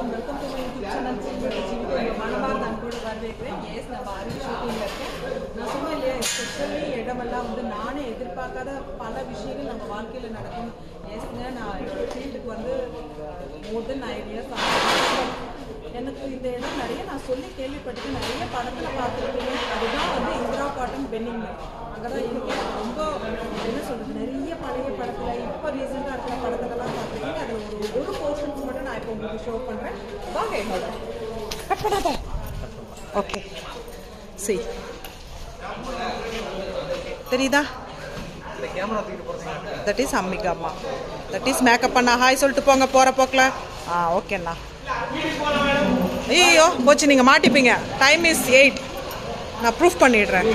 welcome to YouTube channel silver ஜீவிதம் உங்கள் மனமார்ந்த அன்போடு வரவேற்கிறேன் எஸ் நான் பாரி ஷூட்டிங்கில் இருக்கேன் நான் சொன்னேன் இல்லையா எஸ்பெஷலி இடமெல்லாம் வந்து நானே எதிர்பார்க்காத பல விஷயங்கள் நம்ம வாழ்க்கையில் நடக்கும் எஸ்ங்க நான் என்னோட ஃபீல்டுக்கு வந்து மோர் தென் நைன் இயர்ஸ் எனக்கு இந்த இடம் நிறைய நான் சொல்லி கேள்விப்பட்டிருக்கேன் நிறைய படத்தில் பார்த்துருக்கேன் அதுதான் வந்து இந்திரா காட்டன் பென்னிங் அங்கே தான் இருக்கேன் ரொம்ப என்ன சொல்கிறது நிறைய பழைய படத்தில் இப்போ ரீசெண்டாக இருக்கிற படத்துலலாம் பார்த்துருக்கேன் அதில் ஒரு ஒரு போர்ஷன்ஸ் மட்டும் நான் இப்போ உங்களுக்கு ஷோ பண்ணுறேன் வாங்க என்னோட கட் பண்ணாத ஓகே சரி தெரியுதா தட் இஸ் அம்மிகா அம்மா தட் இஸ் மேக்கப் அண்ணா ஹாய் சொல்லிட்டு போங்க போகிற போக்கில் ஆ ஓகேண்ணா ஐயோ போச்சு நீங்கள் மாட்டிப்பீங்க டைம் இஸ் எயிட் நான் ப்ரூஃப் பண்ணிடுறேன்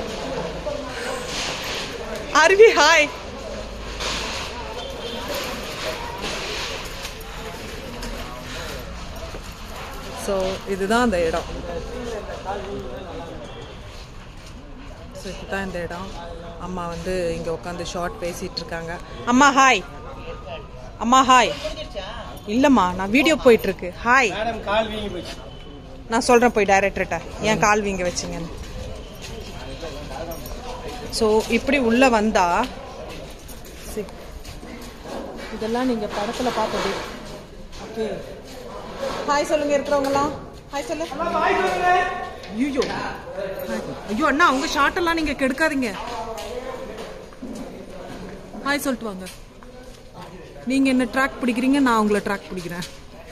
அருவி ஹாய் ஸோ இதுதான் அந்த இடம் ஸோ இதுதான் இந்த இடம் அம்மா வந்து இங்கே உட்காந்து ஷார்ட் பேசிகிட்டு இருக்காங்க அம்மா ஹாய் அம்மா ஹாய் இல்லைம்மா நான் வீடியோ போயிட்டுருக்கு ஹாய் மேடம் கால் வீங்கி போச்சு நான் சொல்கிறேன் போய் டைரக்டர்கிட்ட ஏன் கால் வீங்க வச்சிங்கன்னு ஸோ இப்படி உள்ளே வந்தா சி இதெல்லாம் நீங்கள் படத்தில் பார்த்தது ஓகே ஹாய் சொல்லுங்க இருக்கிறவங்களாம் ஹாய் சொல்லு ஐயோ ஐயோ அண்ணா உங்க ஷார்ட் எல்லாம் நீங்க கெடுக்காதீங்க ஹாய் சொல்லிட்டு வாங்க நீங்க என்ன ட்ராக் பிடிக்கிறீங்க நான் உங்களை ட்ராக் பிடிக்கிறேன்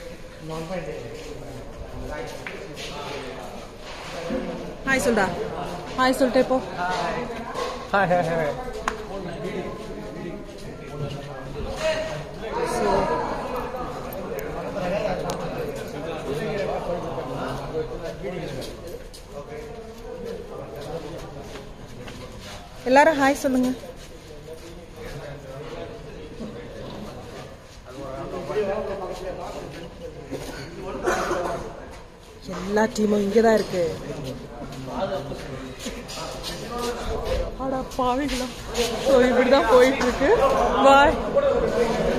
ஹாய் சொல்டா ஹாய் சொல்லிட்டே போ ஹாய் ஹாய் ஹாய் ஸோ எல்லாரும் ஹாய் சொல்லுங்க எல்லா டீமும் இங்கே தான் இருக்கு அடா பாவிங்களா ஸோ இப்படி தான் போயிட்டு இருக்கு பாய்